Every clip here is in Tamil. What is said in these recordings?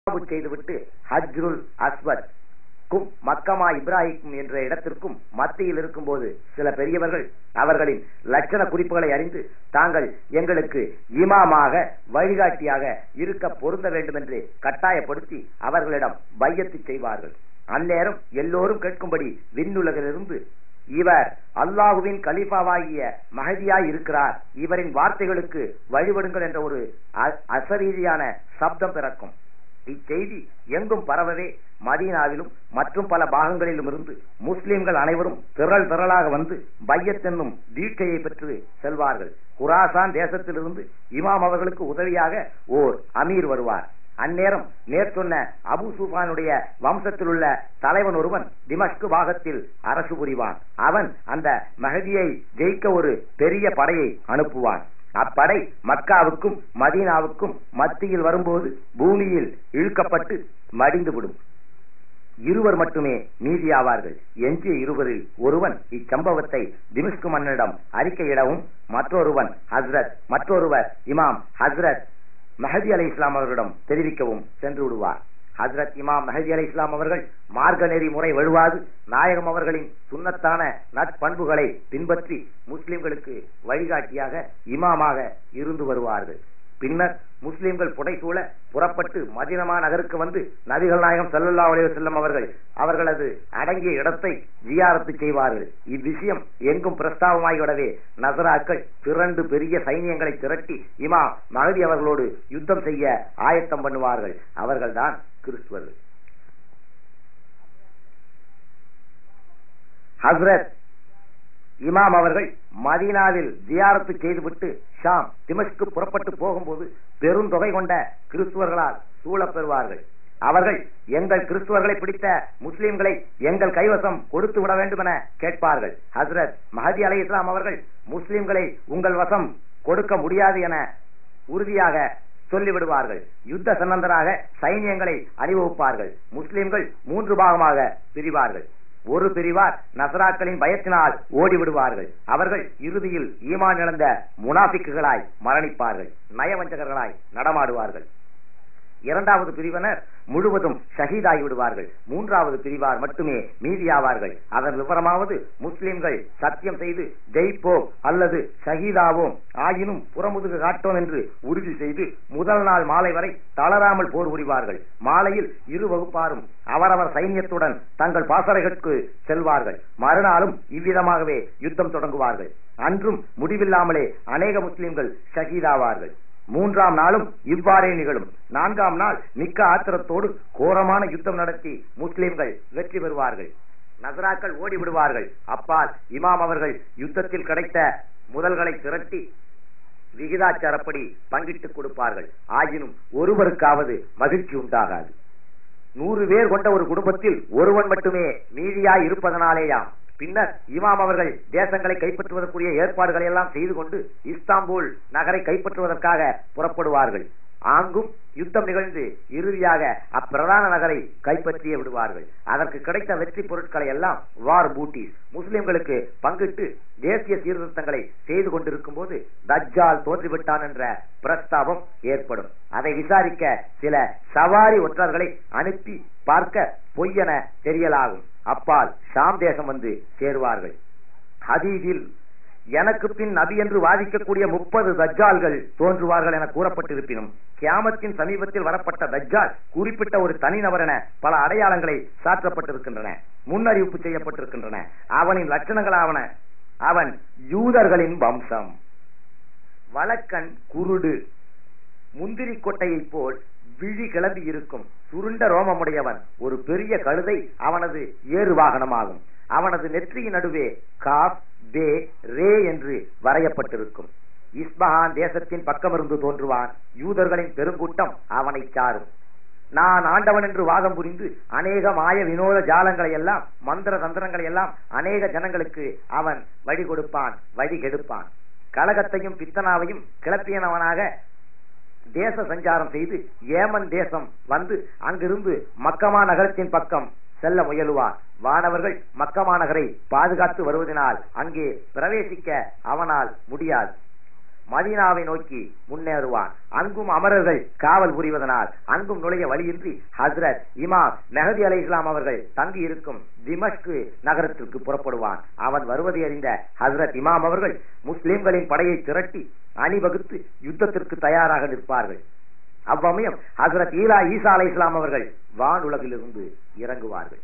செய்துவிட்டு ஹஜ்ருல் அஸ்வத் க்கும் மக்கமா இப்ராஹிம் என்ற இடத்திற்கும் மத்தியில் இருக்கும்போது சில பெரியவர்கள் அவர்களின் லட்சண குறிப்புகளை அறிந்து தாங்கள் எங்களுக்கு இமாமாக வழிகாட்டியாக இருக்க பொருந்த வேண்டும் என்று கட்டாயப்படுத்தி அவர்களிடம் பையத்து செய்வார்கள் அந்நேரம் எல்லோரும் கேட்கும்படி விண்ணுலகிலிருந்து இவர் அல்லாஹுவின் கலீஃபாவாகிய மகதியாய் இருக்கிறார் இவரின் வார்த்தைகளுக்கு வழிபடுங்கள் என்ற ஒரு அ- அசரீதியான சப்தம் பிறக்கும் இச்செய்தி எங்கும் பரவவே மதீனாவிலும் மற்றும் பல பாகங்களிலும் இருந்து முஸ்லிம்கள் அனைவரும் திரள் திரளாக வந்து பையத் என்னும் தீட்சையை பெற்று செல்வார்கள் குராசான் தேசத்திலிருந்து இமாம் அவர்களுக்கு உதவியாக ஓர் அமீர் வருவார் அந்நேரம் நேர்சொன்ன அபு சூஃபானுடைய வம்சத்தில் உள்ள தலைவன் ஒருவன் திமஷ்கு பாகத்தில் அரசு புரிவான் அவன் அந்த மகதியை ஜெயிக்க ஒரு பெரிய படையை அனுப்புவான் அப்படை மக்காவுக்கும் மதீனாவுக்கும் மத்தியில் வரும்போது பூமியில் இழுக்கப்பட்டு மடிந்துவிடும் இருவர் மட்டுமே மீதியாவார்கள் எஞ்சிய இருவரில் ஒருவன் இச்சம்பவத்தை திமிஷ்கு மன்னனிடம் அறிக்கையிடவும் மற்றொருவன் ஹஸ்ரத் மற்றொருவர் இமாம் ஹஸ்ரத் மஹதி அலை இஸ்லாம் அவர்களிடம் தெரிவிக்கவும் சென்று விடுவார் ஹஸ்ரத் இமாம் மஹதி அலை இஸ்லாம் அவர்கள் மார்க்க நெறி முறை வழுவாது நாயகம் அவர்களின் சுன்னத்தான நட்பண்புகளை பின்பற்றி முஸ்லிம்களுக்கு வழிகாட்டியாக இமாமாக இருந்து வருவார்கள் பின்னர் முஸ்லிம்கள் புடைசூழ புறப்பட்டு மதினமா நகருக்கு வந்து நபிகள் நாயகம் ஸல்லல்லாஹு அலைஹி வஸல்லம் அவர்கள் அவர்களது அடங்கிய இடத்தை ஜியாரத்து செய்வார்கள் இவ்விஷயம் எங்கும் பிரஸ்தாபமாகிவிடவே நசராக்கள் திரண்டு பெரிய சைனியங்களை திரட்டி இமா மகதி அவர்களோடு யுத்தம் செய்ய ஆயத்தம் பண்ணுவார்கள் அவர்கள்தான் கிறிஸ்துவர்கள் ஹஸ்ரத் இமாம் அவர்கள் மதீனாவில் ஜியாரத்து செய்துவிட்டு ஷாம் திமஷ்கு புறப்பட்டு போகும்போது பெருந்தொகை கொண்ட கிறிஸ்துவர்களால் சூழப் பெறுவார்கள் அவர்கள் எங்கள் கிறிஸ்துவர்களை பிடித்த முஸ்லிம்களை எங்கள் கைவசம் கொடுத்து விட வேண்டும் என கேட்பார்கள் ஹஸ்ரத் மஹதி அலை இஸ்லாம் அவர்கள் முஸ்லிம்களை உங்கள் வசம் கொடுக்க முடியாது என உறுதியாக சொல்லிவிடுவார்கள் யுத்த சன்னந்தராக சைனியங்களை அணிவகுப்பார்கள் முஸ்லிம்கள் மூன்று பாகமாக பிரிவார்கள் ஒரு பிரிவார் நசராக்களின் பயத்தினால் ஓடிவிடுவார்கள் அவர்கள் இறுதியில் ஈமான் இழந்த முனாபிக்குகளாய் மரணிப்பார்கள் நயவஞ்சகர்களாய் நடமாடுவார்கள் இரண்டாவது பிரிவினர் முழுவதும் ஷஹீதாகி விடுவார்கள் மூன்றாவது பிரிவார் மட்டுமே மீதியாவார்கள் அதன் விவரமாவது முஸ்லிம்கள் சத்தியம் செய்து ஜெயிப்போம் அல்லது ஷஹீதாவோம் ஆயினும் புறமுதுகு காட்டோம் என்று உறுதி செய்து முதல் நாள் மாலை வரை தளராமல் போர் புரிவார்கள் மாலையில் இரு வகுப்பாரும் அவரவர் சைன்யத்துடன் தங்கள் பாசறைகளுக்கு செல்வார்கள் மறுநாளும் இவ்விதமாகவே யுத்தம் தொடங்குவார்கள் அன்றும் முடிவில்லாமலே அநேக முஸ்லிம்கள் ஷஹீதாவார்கள் மூன்றாம் நாளும் இவ்வாறே நிகழும் நான்காம் நாள் மிக்க ஆத்திரத்தோடு கோரமான யுத்தம் நடத்தி முஸ்லிம்கள் வெற்றி பெறுவார்கள் நசராக்கள் ஓடி விடுவார்கள் அப்பால் இமாம் அவர்கள் யுத்தத்தில் கிடைத்த முதல்களை திரட்டி விகிதாச்சாரப்படி பங்கிட்டுக் கொடுப்பார்கள் ஆயினும் ஒருவருக்காவது மகிழ்ச்சி உண்டாகாது நூறு பேர் கொண்ட ஒரு குடும்பத்தில் ஒருவன் மட்டுமே மீதியாய் இருப்பதனாலேயாம் பின்னர் இமாம் அவர்கள் தேசங்களை கைப்பற்றுவதற்குரிய ஏற்பாடுகளை எல்லாம் செய்து கொண்டு இஸ்தாம்பூல் நகரை கைப்பற்றுவதற்காக புறப்படுவார்கள் ஆங்கும் யுத்தம் நிகழ்ந்து இறுதியாக அப்பிரதான நகரை கைப்பற்றிய விடுவார்கள் அதற்கு கிடைத்த வெற்றி பொருட்களை எல்லாம் வார் பூட்டி முஸ்லிம்களுக்கு பங்கிட்டு தேசிய சீர்திருத்தங்களை செய்து கொண்டிருக்கும் போது தஜ்ஜால் தோன்றிவிட்டான் என்ற பிரஸ்தாபம் ஏற்படும் அதை விசாரிக்க சில சவாரி ஒற்றர்களை அனுப்பி பார்க்க பொய்யென தெரியலாகும் அப்பால் ஷாம் தேசம் வந்து சேருவார்கள் ஹதீஸில் எனக்கு பின் நபி என்று வாதிக்கக்கூடிய முப்பது தஜ்ஜால்கள் தோன்றுவார்கள் என கூறப்பட்டிருப்பினும் கியாமத்தின் சமீபத்தில் வரப்பட்ட தஜ்ஜால் குறிப்பிட்ட ஒரு தனிநபர் என பல அடையாளங்களை சாற்றப்பட்டிருக்கின்றன முன்னறிவிப்பு செய்யப்பட்டிருக்கின்றன அவனின் லட்சணங்களாவன அவன் யூதர்களின் வம்சம் வழக்கன் குருடு முந்திரி கொட்டையைப் போல் விழி கிளம்பி இருக்கும் சுருண்ட ரோமமுடையவன் ஒரு பெரிய கழுதை அவனது ஏறு வாகனமாகும் அவனது நெற்றியின் நடுவே காப் பே ரே என்று வரையப்பட்டிருக்கும் இஸ்பஹான் தேசத்தின் பக்கமிருந்து தோன்றுவான் யூதர்களின் பெருங்கூட்டம் அவனை சாரும் நான் ஆண்டவன் என்று வாதம் புரிந்து அநேக மாய வினோத ஜாலங்களை எல்லாம் மந்திர தந்திரங்களை எல்லாம் அநேக ஜனங்களுக்கு அவன் வழி கொடுப்பான் வழி கெடுப்பான் கலகத்தையும் பித்தனாவையும் கிளப்பியனவனாக தேச சஞ்சாரம் செய்து ஏமன் தேசம் வந்து அங்கிருந்து மக்கமா நகரத்தின் பக்கம் செல்ல முயலுவான் வானவர்கள் மக்கமா நகரை பாதுகாத்து வருவதனால் அங்கே பிரவேசிக்க அவனால் முடியாது மதீனாவை நோக்கி முன்னேறுவான் அங்கும் அமரர்கள் காவல் புரிவதனால் அங்கும் நுழைய வழியின்றி ஹஸ்ரத் இமாம் மெஹதி அலை இஸ்லாம் அவர்கள் தங்கி இருக்கும் திமஷ்கு நகரத்திற்கு புறப்படுவான் அவன் வருவதை அறிந்த ஹஸ்ரத் இமாம் அவர்கள் முஸ்லிம்களின் படையை திரட்டி அணிவகுத்து யுத்தத்திற்கு தயாராக நிற்பார்கள் அவ்வமயம் ஹசரத் ஈலா ஈசா அலை இஸ்லாம் அவர்கள் வானுலகிலிருந்து இறங்குவார்கள்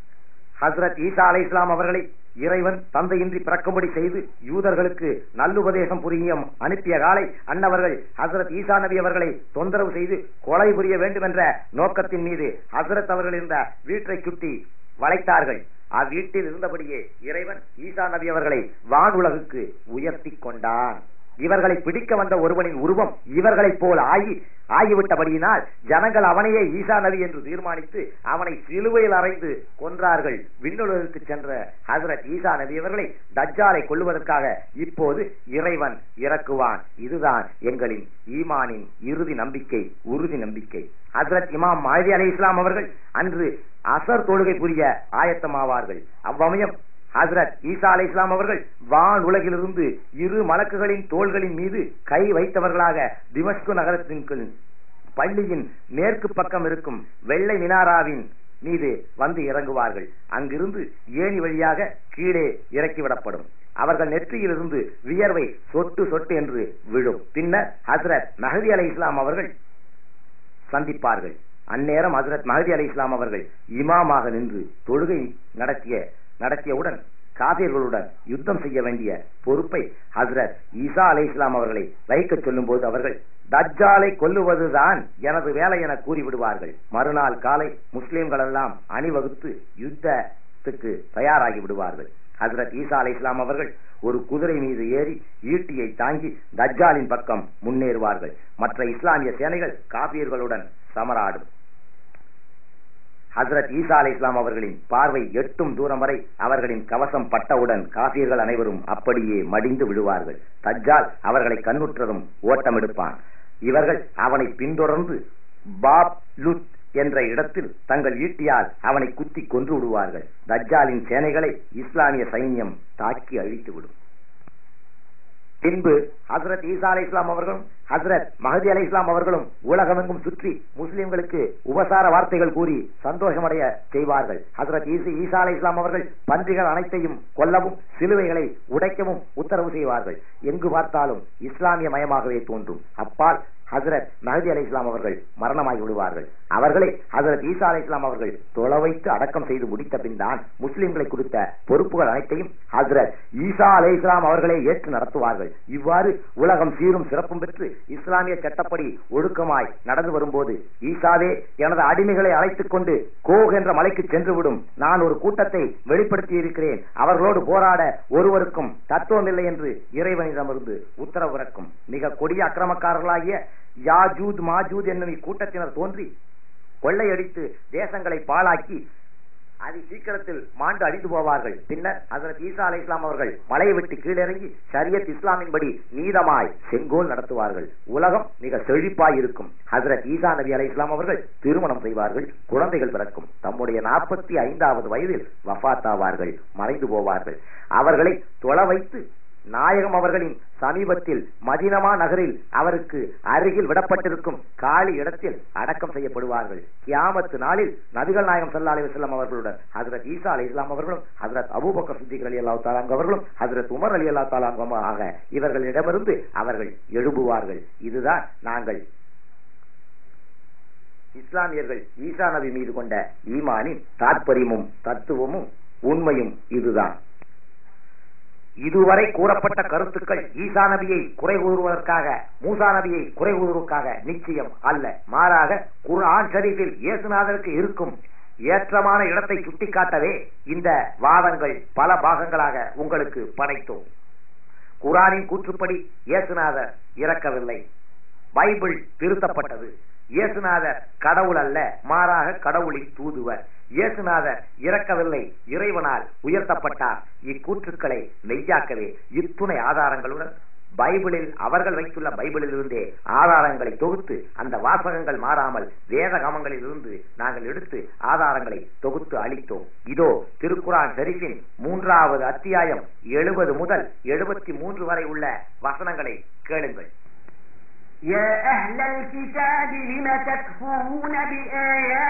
ஹசரத் ஈசா அலை இஸ்லாம் அவர்களை இறைவன் தந்தையின்றி பிறக்கும்படி செய்து யூதர்களுக்கு நல்லுபதேசம் புரியும் அனுப்பிய காலை அன்னவர்கள் ஹசரத் ஈசா நபி அவர்களை தொந்தரவு செய்து கொலை புரிய வேண்டும் என்ற நோக்கத்தின் மீது ஹசரத் அவர்கள் இருந்த வீட்டை சுட்டி வளைத்தார்கள் அவ்வீட்டில் இருந்தபடியே இறைவன் ஈசா நபி அவர்களை வானுலகுக்கு உயர்த்தி கொண்டான் இவர்களை பிடிக்க வந்த ஒருவனின் உருவம் இவர்களைப் போல் ஆகி ஆகிவிட்டபடியினால் ஜனங்கள் அவனையே ஈசா நபி என்று தீர்மானித்து அவனை சிலுவையில் அறைந்து கொன்றார்கள் விண்ணுலகுக்கு சென்ற ஹசரத் ஈசா நபி அவர்களை தஜ்ஜாலை கொள்ளுவதற்காக இப்போது இறைவன் இறக்குவான் இதுதான் எங்களின் ஈமானின் இறுதி நம்பிக்கை உறுதி நம்பிக்கை ஹசரத் இமாம் மஹதி அலி இஸ்லாம் அவர்கள் அன்று அசர் தொழுகை புரிய ஆயத்தமாவார்கள் அவ்வமயம் ஹசரத் ஈசா அலை இஸ்லாம் அவர்கள் வான் உலகிலிருந்து இரு மலக்குகளின் தோள்களின் மீது கை வைத்தவர்களாக திமஸ்கு நகரத்தின் பள்ளியின் மேற்கு பக்கம் இருக்கும் வெள்ளை மினாராவின் மீது வந்து இறங்குவார்கள் அங்கிருந்து ஏணி வழியாக கீழே இறக்கிவிடப்படும் அவர்கள் நெற்றியிலிருந்து வியர்வை சொட்டு சொட்டு என்று விழும் பின்னர் ஹசரத் மஹதி அலை இஸ்லாம் அவர்கள் சந்திப்பார்கள் அந்நேரம் ஹசரத் மஹதி அலை இஸ்லாம் அவர்கள் இமாமாக நின்று தொழுகை நடத்திய நடத்தியவுடன் காபிர்களுடன் யுத்தம் செய்ய வேண்டிய பொறுப்பை ஹசரத் ஈசா அலை இஸ்லாம் அவர்களை வைக்க சொல்லும் போது அவர்கள் தஜ்ஜாலை கொல்லுவதுதான் எனது வேலை என கூறிவிடுவார்கள் மறுநாள் காலை முஸ்லிம்கள் எல்லாம் அணிவகுத்து யுத்தத்துக்கு தயாராகி விடுவார்கள் ஹசரத் ஈசா அலை இஸ்லாம் அவர்கள் ஒரு குதிரை மீது ஏறி ஈட்டியை தாங்கி தஜ்ஜாலின் பக்கம் முன்னேறுவார்கள் மற்ற இஸ்லாமிய சேனைகள் காபியர்களுடன் சமராடும் ஹசரத் ஈசா அலை இஸ்லாம் அவர்களின் பார்வை எட்டும் தூரம் வரை அவர்களின் கவசம் பட்டவுடன் காபியர்கள் அனைவரும் அப்படியே மடிந்து விழுவார்கள் தஜ்ஜால் அவர்களை கண்ணுற்றதும் ஓட்டம் எடுப்பான் இவர்கள் அவனை பின்தொடர்ந்து பாப் லுத் என்ற இடத்தில் தங்கள் ஈட்டியால் அவனை குத்தி கொன்று விடுவார்கள் தஜ்ஜாலின் சேனைகளை இஸ்லாமிய சைன்யம் தாக்கி அழித்துவிடும் பின்பு ஹசரத் ஈசா அலை இஸ்லாம் அவர்களும் ஹசரத் மஹதி அலை இஸ்லாம் அவர்களும் உலகமெங்கும் சுற்றி முஸ்லிம்களுக்கு உபசார வார்த்தைகள் கூறி சந்தோஷமடைய செய்வார்கள் ஹசரத் ஈசி ஈசா அலை இஸ்லாம் அவர்கள் பன்றிகள் அனைத்தையும் கொல்லவும் சிலுவைகளை உடைக்கவும் உத்தரவு செய்வார்கள் எங்கு பார்த்தாலும் இஸ்லாமிய மயமாகவே தோன்றும் அப்பால் ஹசரத் மஹதி அலை இஸ்லாம் அவர்கள் மரணமாகி விடுவார்கள் அவர்களை ஹசரத் ஈசா அலை இஸ்லாம் அவர்கள் தொலை வைத்து அடக்கம் செய்து முடித்த பின் தான் முஸ்லிம்களை குறித்த பொறுப்புகள் அனைத்தையும் ஹசரத் ஈசா அலை இஸ்லாம் அவர்களே ஏற்று நடத்துவார்கள் இவ்வாறு உலகம் சீரும் சிறப்பும் பெற்று இஸ்லாமிய சட்டப்படி ஒழுக்கமாய் நடந்து வரும்போது ஈசாவே எனது அடிமைகளை அழைத்துக் கொண்டு கோக் என்ற மலைக்கு சென்றுவிடும் நான் ஒரு கூட்டத்தை வெளிப்படுத்தி இருக்கிறேன் அவர்களோடு போராட ஒருவருக்கும் தத்துவம் இல்லை என்று இறைவனிடமிருந்து உத்தரவு பிறக்கும் மிக கொடிய அக்கிரமக்காரர்களாகிய யாஜூத் மாஜூத் என்னும் இக்கூட்டத்தினர் தோன்றி கொள்ளையடித்து தேசங்களை பாழாக்கி அதி சீக்கிரத்தில் மாண்டு அழிந்து போவார்கள் பின்னர் ஹசரத் ஈசா அலை இஸ்லாம் அவர்கள் மலையை விட்டு கீழிறங்கி ஷரியத் இஸ்லாமின்படி நீதமாய் செங்கோல் நடத்துவார்கள் உலகம் மிக செழிப்பாய் இருக்கும் ஹசரத் ஈசா நபி அலை இஸ்லாம் அவர்கள் திருமணம் செய்வார்கள் குழந்தைகள் பிறக்கும் தம்முடைய நாற்பத்தி ஐந்தாவது வயதில் வஃபாத்தாவார்கள் மறைந்து போவார்கள் அவர்களை தொலை வைத்து நாயகம் அவர்களின் சமீபத்தில் மதினமா நகரில் அவருக்கு அருகில் விடப்பட்டிருக்கும் காலி இடத்தில் அடக்கம் செய்யப்படுவார்கள் கியாமத்து நாளில் நபிகள் நாயகம் சல்லா அலி வசல்லம் அவர்களுடன் ஹசரத் ஈசா அலி இஸ்லாம் அவர்களும் ஹசரத் அபூபக்கர் சித்திக் அலி அல்லா தாலாங் அவர்களும் ஹசரத் உமர் அலி அல்லா தாலாங் ஆக இவர்களிடமிருந்து அவர்கள் எழும்புவார்கள் இதுதான் நாங்கள் இஸ்லாமியர்கள் ஈசா நபி மீது கொண்ட ஈமானின் தாற்பயமும் தத்துவமும் உண்மையும் இதுதான் இதுவரை கூறப்பட்ட கருத்துக்கள் ஈசா நபியை குறை கூறுவதற்காக மூசா நபியை குறை கூறுவதற்காக நிச்சயம் அல்ல மாறாக குர்ஆன் ஷரீஃபில் இயேசுநாதருக்கு இருக்கும் ஏற்றமான இடத்தை சுட்டிக்காட்டவே இந்த வாதங்கள் பல பாகங்களாக உங்களுக்கு படைத்தோம் குரானின் கூற்றுப்படி இயேசுநாதர் இறக்கவில்லை பைபிள் திருத்தப்பட்டது இயேசுநாதர் கடவுள் அல்ல மாறாக கடவுளின் தூதுவர் இயேசுநாதர் இறக்கவில்லை இறைவனால் உயர்த்தப்பட்டார் இக்கூற்றுக்களை மெய்யாக்கவே இத்துணை ஆதாரங்களுடன் பைபிளில் அவர்கள் வைத்துள்ள பைபிளில் இருந்தே ஆதாரங்களை தொகுத்து அந்த வாசகங்கள் மாறாமல் வேதகமங்களில் இருந்து நாங்கள் எடுத்து ஆதாரங்களை தொகுத்து அளித்தோம் இதோ திருக்குரான் ஷெரீஃபின் மூன்றாவது அத்தியாயம் எழுபது முதல் எழுபத்தி மூன்று வரை உள்ள வசனங்களை கேளுங்கள் يا أهل الكتاب لم تكفرون بآيات